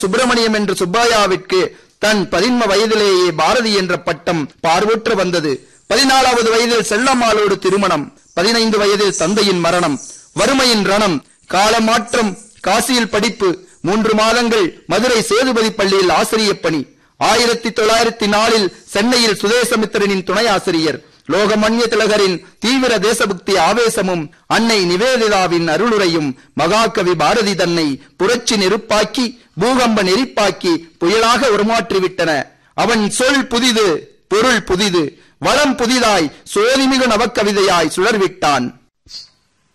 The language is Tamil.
சுப்பிரமணியம் என்ற சுப்பையாவிற்கு தன் பதின்ம வயதிலேயே பாரதி என்ற பட்டம் பார்வுற்று வந்தது பதினாலாவது வயதில் செல்லம்மாளோடு திருமணம் பதினைந்து வயதில் தந்தையின் மரணம் வறுமையின் ரணம் காலமாற்றம் காசியில் படிப்பு மூன்று மாதங்கள் மதுரை சேதுபதி பள்ளியில் ஆசிரியப் பணி ஆயிரத்தி தொள்ளாயிரத்தி நாலில் சென்னையில் சுதேசமித்திரனின் துணை ஆசிரியர் லோகமன்ய திலகரின் தீவிர தேசபக்தி ஆவேசமும் அன்னை நிவேதிதாவின் அருளுரையும் மகாகவி பாரதி தன்னை புரட்சி நெருப்பாக்கி பூகம்ப நெருப்பாக்கி புயலாக உருமாற்றிவிட்டன அவன் சொல் புதிது பொருள் புதிது வளம் புதிதாய் சோதிமிகு நவக்கவிதையாய் சுழர்விட்டான்